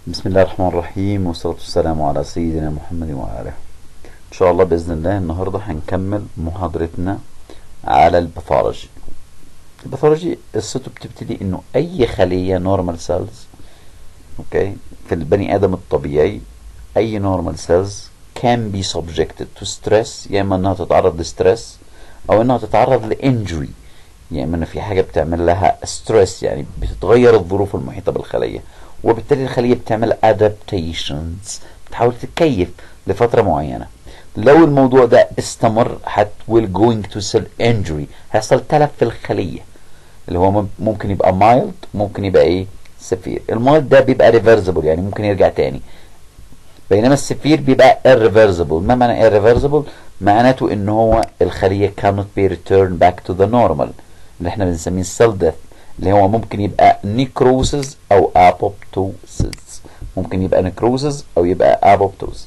بسم الله الرحمن الرحيم والصلاة والسلام على سيدنا محمد وآله إن شاء الله بإذن الله النهاردة هنكمل محاضرتنا على الباثولوجي الباثولوجي قصته بتبتدي إنه أي خلية نورمال سيلز أوكي في البني آدم الطبيعي أي نورمال سيلز can be subjected to stress يا إما إنها تتعرض لستريس أو إنها تتعرض لإنجري يا إما إن في حاجة بتعمل لها ستريس يعني بتتغير الظروف المحيطة بالخلية وبالتالي الخلية بتعمل adaptations بتحاول تتكيف لفترة معينة لو الموضوع ده استمر هت will going to cell injury هيحصل تلف في الخلية اللي هو ممكن يبقى mild ممكن يبقى ايه سفير المايلد ده بيبقى reversible يعني ممكن يرجع تاني بينما السفير بيبقى irreversible ما معنى irreversible معناته ان هو الخلية cannot be returned back to the normal اللي احنا بنسميه cell death اللي هو ممكن يبقى نيكروسز او ابوبتوسز ممكن يبقى نيكروسز او يبقى ابوبتوز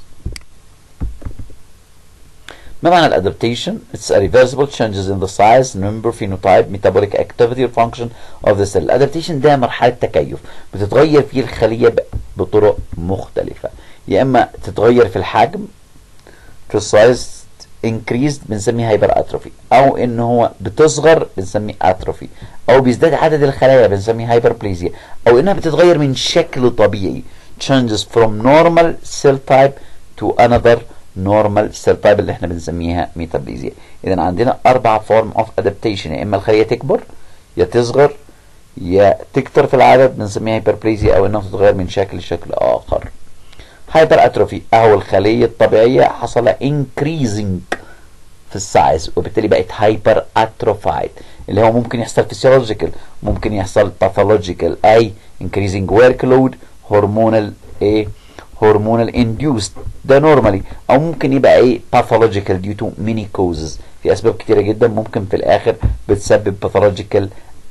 ما معنى الادابتيشن It's a reversible changes in the size, number, phenotype, metabolic activity or function of the cell. الادابتيشن ده مرحلة تكيف بتتغير فيه الخلية بطرق مختلفة يا اما تتغير في الحجم في السايز increased بنسميه هايبر اتروفي او ان هو بتصغر بنسميه اتروفي او بيزداد عدد الخلايا بنسميه هايبربليزيا او انها بتتغير من شكل طبيعي changes from normal cell type to another normal cell type اللي احنا بنسميها ميتابليزيا اذا عندنا اربع فورم اوف ادابتيشن يا اما الخليه تكبر يا تصغر يا تكتر في العدد بنسميها هايبربليزيا او انها تتغير من شكل لشكل اخر هايبر اتروفي اهو الخليه الطبيعيه حصل انكريزنج في السايز وبالتالي بقت هايبر اتروفايد اللي هو ممكن يحصل فيسيولوجيكال ممكن يحصل باثولوجيكال اي انكريزنج ورك لود هرمونال ايه هرمونال انديوست ده نورمالي او ممكن يبقى ايه باثولوجيكال ديو تو ميني كوزز في اسباب كتيره جدا ممكن في الاخر بتسبب باثولوجيكال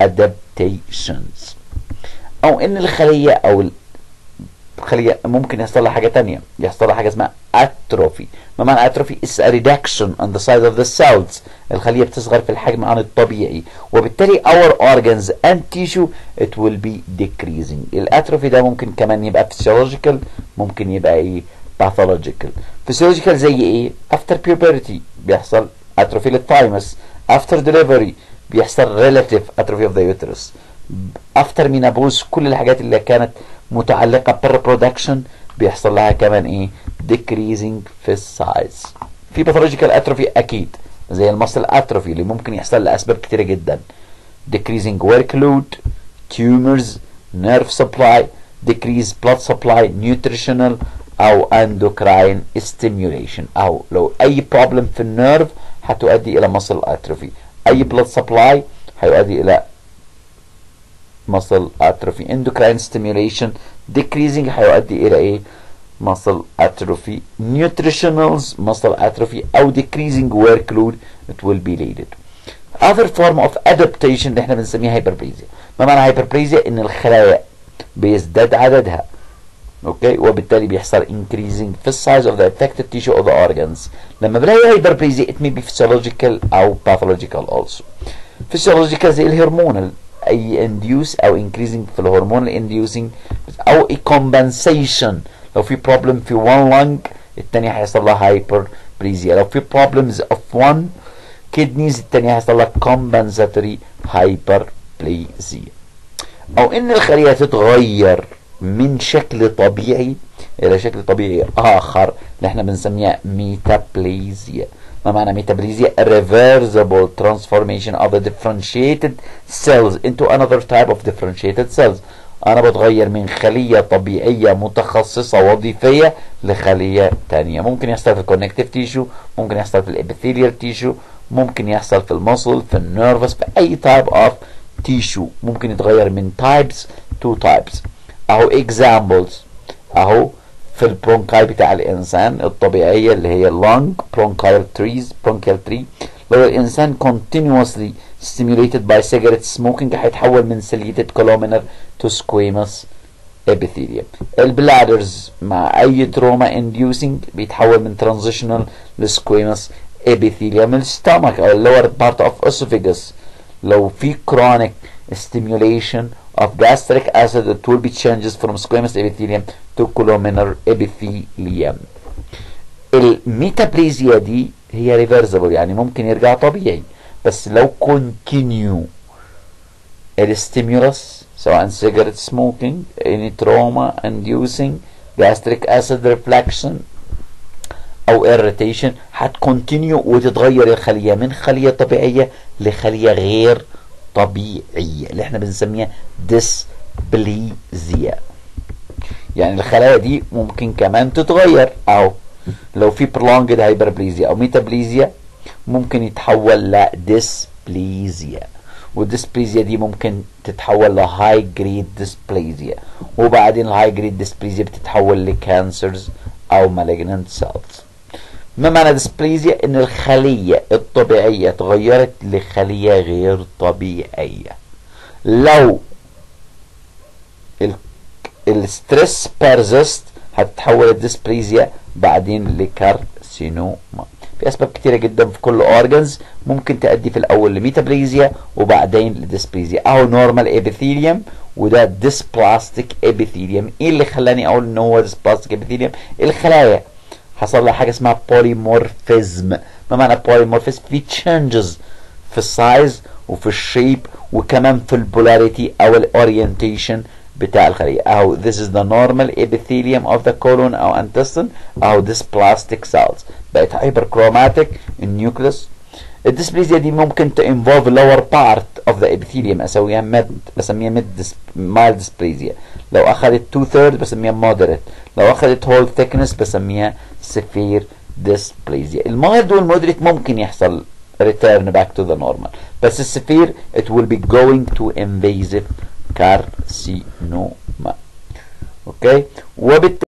ادابتيشنز او ان الخليه او الخلية ممكن يحصل لها حاجة تانية يحصل لها حاجة اسمها اتروفي ما معنى اتروفي is a reduction on the size of the cells الخلية بتصغر في الحجم عن الطبيعي وبالتالي our organs and tissue it will be decreasing الاتروفي ده ممكن كمان يبقى physiological ممكن يبقى ايه pathological physiological زي ايه after puberty بيحصل اتروفي للثايمس after delivery بيحصل relative atrophy of the uterus after menopause كل الحاجات اللي كانت متعلقة بالريبرودكشن بيحصل لها كمان ايه decreasing في السايز في باثولوجيكال اتروفي اكيد زي المصل اتروفي اللي ممكن يحصل لاسباب كتيرة جدا decreasing workload tumors nerve supply decrease blood supply nutritional او endocrine stimulation او لو اي problem في النيرف هتؤدي الى muscle atrophy اي blood supply هيؤدي الى muscle atrophy endocrine stimulation decreasing هيؤدي الى ايه muscle atrophy nutritionals muscle atrophy او decreasing workload it will be related other form of adaptation اللي احنا بنسميها hyperplasia ما معنى hyperplasia ان الخلايا بيزداد عددها اوكي وبالتالي بيحصل increasing في السايز of the affected tissue of the organs لما بلاقي hyperplasia it may be physiological او pathological also physiological زي الهرمونال اي induce او increasing في الهرمون inducing او a compensation لو في problem في one lung التانية هيحصل لها hyperplasia لو في problems of one kidneys التانية هيحصل لها compensatory hyperplasia او ان الخلية تتغير من شكل طبيعي الى شكل طبيعي اخر اللي احنا بنسميها ميتابليزيا ما معنى ميتابوليزيا reversible transformation of the differentiated cells into another type of differentiated cells انا بتغير من خلية طبيعية متخصصة وظيفية لخلية تانية ممكن يحصل في الكونكتيف تيشو ممكن يحصل في الابيثيليال تيشو ممكن يحصل في المصل في النيرفس في اي تايب اوف تيشو ممكن يتغير من تايبس تو تايبس اهو examples اهو في البرونكاي بتاع الانسان الطبيعيه اللي هي lung bronchial trees bronchial tree لو الانسان continuously stimulated by cigarette smoking هيتحول من ciliated columnar to squamous epithelium البلادرز مع اي تروما inducing بيتحول من transitional ل squamous epithelium الستامك او lower part of esophagus لو في chronic stimulation of gastric acid it will be changes from squamous epithelium to columnar epithelium الميتابليزيا دي هي ريفرسبل يعني ممكن يرجع طبيعي بس لو continue الستيمولس سواء cigarette smoking any trauma inducing gastric acid reflection او irritation هتكونتينيو وتتغير الخليه من خليه طبيعيه لخليه غير طبيعيه اللي احنا بنسميها ديسبليزيا يعني الخلايا دي ممكن كمان تتغير او لو في prolonged hyperplasia او ميتابليزيا ممكن يتحول لديسبليزيا والديسبليزيا دي ممكن تتحول لهاي جريد ديسبليزيا وبعدين الهاي جريد ديسبليزيا بتتحول لكانسرز او مالجنانت سيلز ما معنى ديسبليزيا ان الخلية الطبيعية اتغيرت لخلية غير طبيعية لو الستريس بيرزست هتتحول الديسبليزيا بعدين لكارسينوما في اسباب كتيره جدا في كل اورجنز ممكن تؤدي في الاول لميتابليزيا وبعدين لديسبليزيا اهو نورمال ابيثيليوم وده ديسبلاستيك ابيثيليوم ايه اللي خلاني اقول ان هو ديسبلاستيك ابيثيليوم الخلايا حصل لها حاجه اسمها بوليمورفيزم ما معنى بوليمورفيزم في تشينجز في السايز وفي الشيب وكمان في البولاريتي او الاورينتيشن بتاع الخلية اهو this is the normal epithelium of the colon او intestine اهو this plastic cells بقت hyperchromatic النيوكليس الديسبليزيا دي ممكن to involve lower part of the epithelium اسويها mid بسميها mid mild dysplasia لو اخذت two thirds بسميها moderate لو اخذت whole thickness بسميها severe dysplasia المايلد والمودريت ممكن يحصل return back to the normal بس السفير it will be going to invasive carcinoma اوكي وبالتالي